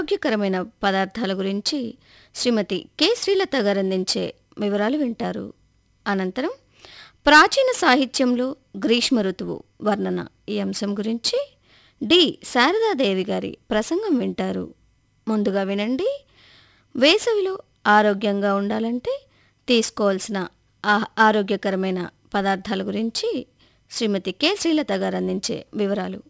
ఆరోగ్యకరమైన పదార్థాల గురించి శ్రీమతి కె శ్రీలత గారు అందించే వివరాలు వింటారు అనంతరం ప్రాచీన సాహిత్యంలో గ్రీష్మ ఋతువు వర్ణన ఈ అంశం గురించి డి శారదాదేవి గారి ప్రసంగం వింటారు ముందుగా వినండి వేసవిలో ఆరోగ్యంగా ఉండాలంటే తీసుకోవాల్సిన ఆ- ఆరోగ్యకరమైన పదార్థాల గురించి శ్రీమతి కె శ్రీలత గారు అందించే వివరాలు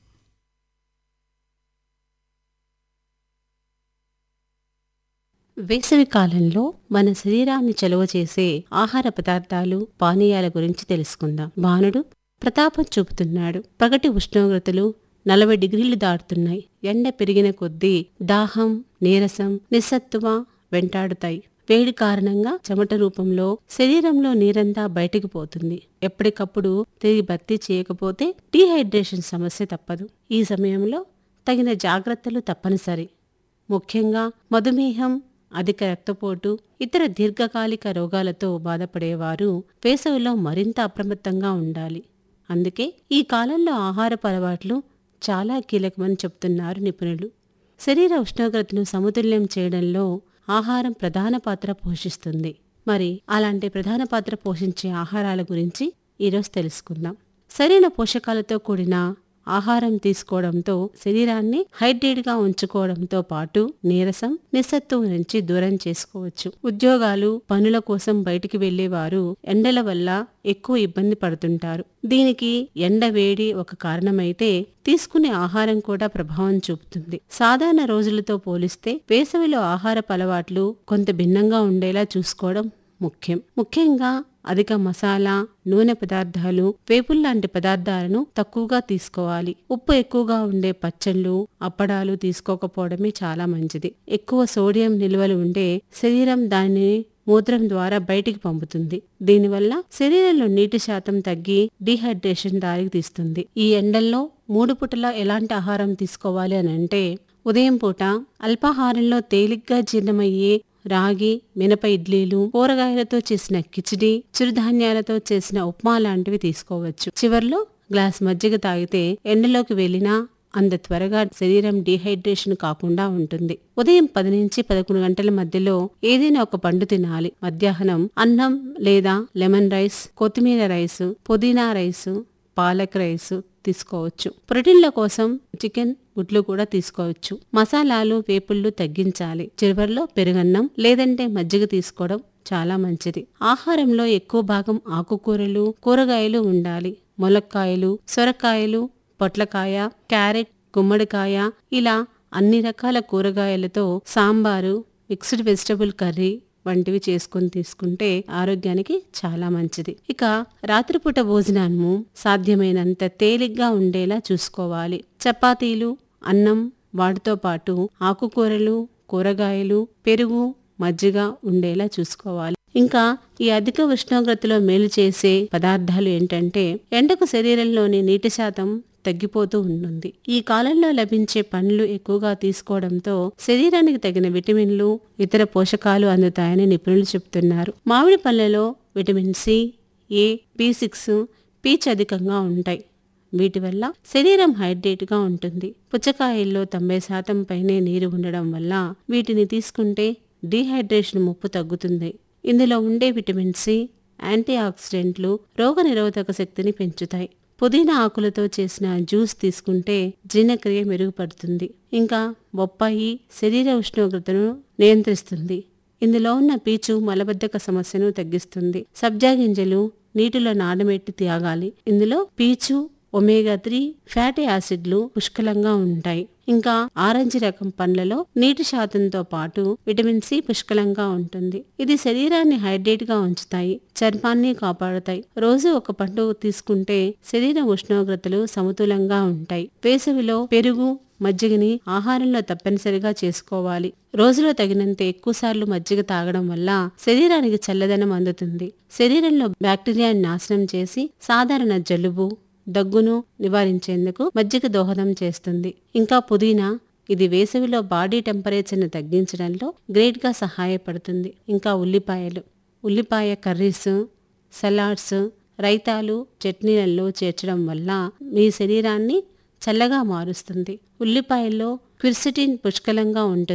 వేసవి కాలంలో మన శరీరాన్ని చలువ చేసే ఆహార పదార్థాలు పానీయాల గురించి తెలుసుకుందాం బాణుడు ప్రతాపం చూపుతున్నాడు పగటి ఉష్ణోగ్రతలు నలభై డిగ్రీలు దాటుతున్నాయి ఎండ పెరిగిన కొద్దీ దాహం నీరసం నిస్సత్తువ వెంటాడుతాయి వేడి కారణంగా చెమట రూపంలో శరీరంలో నీరంతా బయటికి పోతుంది ఎప్పటికప్పుడు తిరిగి భర్తీ చేయకపోతే డీహైడ్రేషన్ సమస్య తప్పదు ఈ సమయంలో తగిన జాగ్రత్తలు తప్పనిసరి ముఖ్యంగా మధుమేహం అధిక రక్తపోటు ఇతర దీర్ఘకాలిక రోగాలతో బాధపడేవారు వేసవిలో మరింత అప్రమత్తంగా ఉండాలి అందుకే ఈ కాలంలో ఆహారపు అలవాట్లు చాలా కీలకమని చెప్తున్నారు నిపుణులు శరీర ఉష్ణోగ్రతను సమతుల్యం చేయడంలో ఆహారం ప్రధాన పాత్ర పోషిస్తుంది మరి అలాంటి ప్రధాన పాత్ర పోషించే ఆహారాల గురించి ఈరోజు తెలుసుకుందాం సరైన పోషకాలతో కూడిన ఆహారం తీసుకోవడంతో శరీరాన్ని హైడ్రేట్ గా ఉంచుకోవడంతో పాటు నీరసం నిస్సత్తువ నుంచి దూరం చేసుకోవచ్చు ఉద్యోగాలు పనుల కోసం బయటికి వెళ్లేవారు ఎండల వల్ల ఎక్కువ ఇబ్బంది పడుతుంటారు దీనికి ఎండ వేడి ఒక కారణమైతే తీసుకునే ఆహారం కూడా ప్రభావం చూపుతుంది సాధారణ రోజులతో పోలిస్తే వేసవిలో ఆహారపు అలవాట్లు కొంత భిన్నంగా ఉండేలా చూసుకోవడం ముఖ్యం ముఖ్యంగా అధిక మసాలా నూనె పదార్థాలు వేపుల్లాంటి పదార్థాలను తక్కువగా తీసుకోవాలి ఉప్పు ఎక్కువగా ఉండే పచ్చళ్ళు అప్పడాలు తీసుకోకపోవడమే చాలా మంచిది ఎక్కువ సోడియం నిల్వలు ఉండే శరీరం దానిని మూత్రం ద్వారా బయటికి పంపుతుంది దీనివల్ల శరీరంలో నీటి శాతం తగ్గి డీహైడ్రేషన్ దారికి తీస్తుంది ఈ ఎండల్లో మూడు పూటల ఎలాంటి ఆహారం తీసుకోవాలి అని అంటే ఉదయం పూట అల్పాహారంలో తేలిగ్గా జీర్ణమయ్యే రాగి మినప ఇడ్లీలు కూరగాయలతో చేసిన కిచిడి చిరుధాన్యాలతో చేసిన ఉప్మా లాంటివి తీసుకోవచ్చు చివర్లో గ్లాస్ మజ్జిగ తాగితే ఎండలోకి వెళ్ళినా అంత త్వరగా శరీరం డీహైడ్రేషన్ కాకుండా ఉంటుంది ఉదయం పది నుంచి పదకొండు గంటల మధ్యలో ఏదైనా ఒక పండు తినాలి మధ్యాహ్నం అన్నం లేదా లెమన్ రైస్ కొత్తిమీర రైస్ పుదీనా రైస్ పాలక్ రైస్ తీసుకోవచ్చు ప్రోటీన్ల కోసం చికెన్ గుడ్లు కూడా తీసుకోవచ్చు మసాలాలు వేపుళ్ళు తగ్గించాలి చివరిలో పెరుగన్నం లేదంటే మజ్జిగ తీసుకోవడం చాలా మంచిది ఆహారంలో ఎక్కువ భాగం ఆకుకూరలు కూరగాయలు ఉండాలి ములక్కాయలు సొరకాయలు పొట్లకాయ క్యారెట్ గుమ్మడికాయ ఇలా అన్ని రకాల కూరగాయలతో సాంబారు మిక్స్డ్ వెజిటబుల్ కర్రీ వంటివి చేసుకుని తీసుకుంటే ఆరోగ్యానికి చాలా మంచిది ఇక రాత్రిపూట భోజనాన్ని సాధ్యమైనంత తేలిగ్గా ఉండేలా చూసుకోవాలి చపాతీలు అన్నం వాటితో పాటు ఆకుకూరలు కూరగాయలు పెరుగు మజ్జిగ ఉండేలా చూసుకోవాలి ఇంకా ఈ అధిక ఉష్ణోగ్రతలో మేలు చేసే పదార్థాలు ఏంటంటే ఎండకు శరీరంలోని నీటి శాతం తగ్గిపోతూ ఉంటుంది ఈ కాలంలో లభించే పండ్లు ఎక్కువగా తీసుకోవడంతో శరీరానికి తగిన విటమిన్లు ఇతర పోషకాలు అందుతాయని నిపుణులు చెబుతున్నారు మామిడి పళ్ళలో vitamin C A B six పీచ్ అధికంగా ఉంటాయి వీటి వల్ల శరీరం హైడ్రేట్ గా ఉంటుంది పుచ్చకాయల్లో తొంభై శాతం పైనే నీరు ఉండడం వల్ల వీటిని తీసుకుంటే డీహైడ్రేషన్ ముప్పు తగ్గుతుంది ఇందులో ఉండే విటమిన్ సి యాంటీ ఆక్సిడెంట్లు రోగ నిరోధక శక్తిని పెంచుతాయి పుదీనా ఆకులతో చేసిన జ్యూస్ తీసుకుంటే జీర్ణక్రియ మెరుగుపడుతుంది ఇంకా బొప్పాయి శరీర ఉష్ణోగ్రతను నియంత్రిస్తుంది ఇందులో ఉన్న పీచు మలబద్ధక సమస్యను తగ్గిస్తుంది సబ్జా గింజలు నీటిలో నానబెట్టి త్యాగాలి ఇందులో పీచు ఒమేగా త్రీ ఫ్యాటీ యాసిడ్లు పుష్కలంగా ఉంటాయి ఇంకా ఆరెంజ్ రకం పండ్లలో నీటి శాతంతో పాటు విటమిన్ సి పుష్కలంగా ఉంటుంది ఇది శరీరాన్ని హైడ్రేట్ గా ఉంచుతాయి చర్మాన్ని కాపాడుతాయి రోజు ఒక పండు తీసుకుంటే శరీర ఉష్ణోగ్రతలు సమతులంగా ఉంటాయి వేసవిలో పెరుగు మజ్జిగని ఆహారంలో తప్పనిసరిగా చేసుకోవాలి రోజులో తగినంత ఎక్కువసార్లు మజ్జిగ తాగడం వల్ల శరీరానికి చల్లదనం అందుతుంది శరీరంలో బ్యాక్టీరియాని నాశనం చేసి సాధారణ జలుబు దగ్గును నివారించేందుకు మజ్జిగ దోహదం చేస్తుంది ఇంకా పుదీనా ఇది వేసవిలో బాడీ టెంపరేచర్ను తగ్గించడంలో గ్రేట్ గా సహాయపడుతుంది ఇంకా ఉల్లిపాయలు ఉల్లిపాయ కర్రీస్ సలాడ్స్ రైతాలు చట్నీలలో చేర్చడం వల్ల మీ శరీరాన్ని చల్లగా మారుస్తుంది ఉల్లిపాయల్లో క్విర్సిటిన్ పుష్కలంగా ఉంటుంది